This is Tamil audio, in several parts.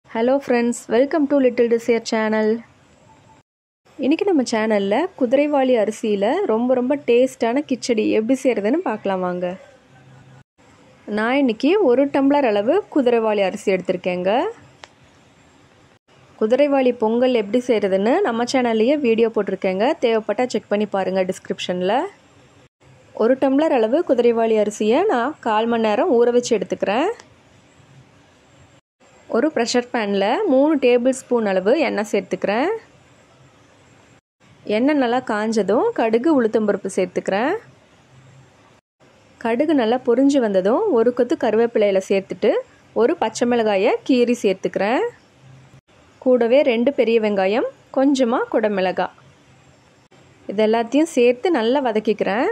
hello friends welcome to little desire channel இன்றைக்கி நம்ம சேனலில் குதிரைவாளி அரிசியில் ரொம்ப ரொம்ப டேஸ்டான கிச்சடி எப்படி செய்கிறதுன்னு பார்க்கலாம் வாங்க நான் இன்றைக்கி ஒரு டம்ளர் அளவு குதிரைவாளி அரிசி எடுத்திருக்கேங்க குதிரைவாளி பொங்கல் எப்படி செய்கிறதுன்னு நம்ம சேனல்லையே வீடியோ போட்டிருக்கேங்க தேவைப்பட்டால் செக் பண்ணி பாருங்கள் டிஸ்கிரிப்ஷனில் ஒரு டம்ளர் அளவு குதிரைவாளி அரிசியை நான் கால் மணி நேரம் ஊற வச்சு எடுத்துக்கிறேன் ஒரு ப்ரெஷர் பேனில் மூணு டேபிள் ஸ்பூன் அளவு எண்ணெய் சேர்த்துக்கிறேன் எண்ணெய் நல்லா காஞ்சதும் கடுகு உளுத்தம்பருப்பு சேர்த்துக்கிறேன் கடுகு நல்லா பொரிஞ்சு வந்ததும் ஒரு கொத்து கருவேப்பிலையில் சேர்த்துட்டு ஒரு பச்சை மிளகாயை கீரி சேர்த்துக்கிறேன் கூடவே ரெண்டு பெரிய வெங்காயம் கொஞ்சமாக குடமிளகாய் இது எல்லாத்தையும் சேர்த்து நல்லா வதக்கிக்கிறேன்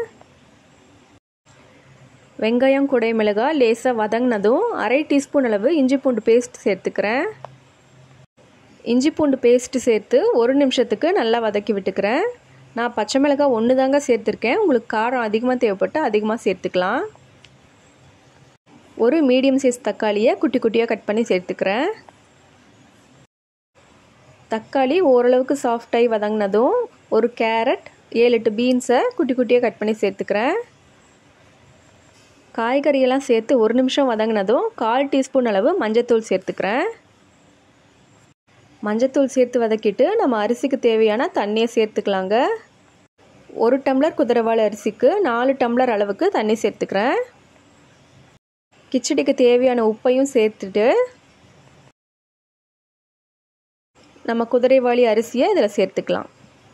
வெங்காயம் குடை மிளகாய் லேசாக வதங்கினதும் அரை டீஸ்பூன் அளவு இஞ்சி பூண்டு பேஸ்ட் சேர்த்துக்கிறேன் இஞ்சி பூண்டு பேஸ்ட்டு சேர்த்து ஒரு நிமிஷத்துக்கு நல்லா வதக்கி விட்டுக்கிறேன் நான் பச்சை மிளகாய் ஒன்று தாங்க சேர்த்துருக்கேன் உங்களுக்கு காரம் அதிகமாக தேவைப்பட்டு அதிகமாக சேர்த்துக்கலாம் ஒரு மீடியம் சைஸ் தக்காளியை குட்டி குட்டியாக கட் பண்ணி சேர்த்துக்கிறேன் தக்காளி ஓரளவுக்கு சாஃப்டாகி வதங்கினதும் ஒரு கேரட் ஏழு எட்டு பீன்ஸை குட்டி குட்டியாக கட் பண்ணி சேர்த்துக்கிறேன் காய்கறியெல்லாம் சேர்த்து ஒரு நிமிஷம் வதங்கினதும் கால் டீஸ்பூன் அளவு மஞ்சத்தூள் சேர்த்துக்கிறேன் மஞ்சத்தூள் சேர்த்து வதக்கிட்டு நம்ம அரிசிக்கு தேவையான தண்ணியை சேர்த்துக்கலாங்க ஒரு டம்ளர் குதிரவாளி அரிசிக்கு நாலு டம்ளர் அளவுக்கு தண்ணி சேர்த்துக்கிறேன் கிச்சடிக்கு தேவையான உப்பையும் சேர்த்துட்டு நம்ம குதிரைவாளி அரிசியை இதில் சேர்த்துக்கலாம்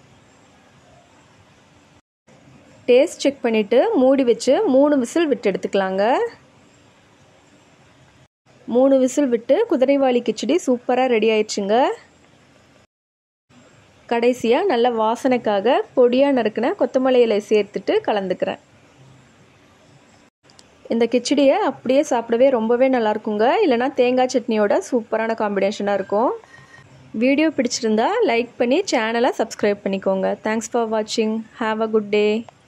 டேஸ்ட் செக் பண்ணிவிட்டு மூடி வச்சு மூணு விசில் விட்டு எடுத்துக்கலாங்க மூணு விசில் விட்டு குதிரைவாளி கிச்சடி சூப்பராக ரெடி ஆயிடுச்சுங்க கடைசியாக நல்ல வாசனைக்காக பொடியாக நறுக்கின கொத்தமல்லி இலை சேர்த்துட்டு கலந்துக்கிறேன் இந்த கிச்சடியை அப்படியே சாப்பிடவே ரொம்பவே நல்லாயிருக்குங்க இல்லைனா தேங்காய் சட்னியோட சூப்பரான காம்பினேஷனாக இருக்கும் வீடியோ பிடிச்சிருந்தா லைக் பண்ணி சேனலை சப்ஸ்கிரைப் பண்ணிக்கோங்க தேங்க்ஸ் ஃபார் வாட்சிங் ஹாவ் அ குட் டே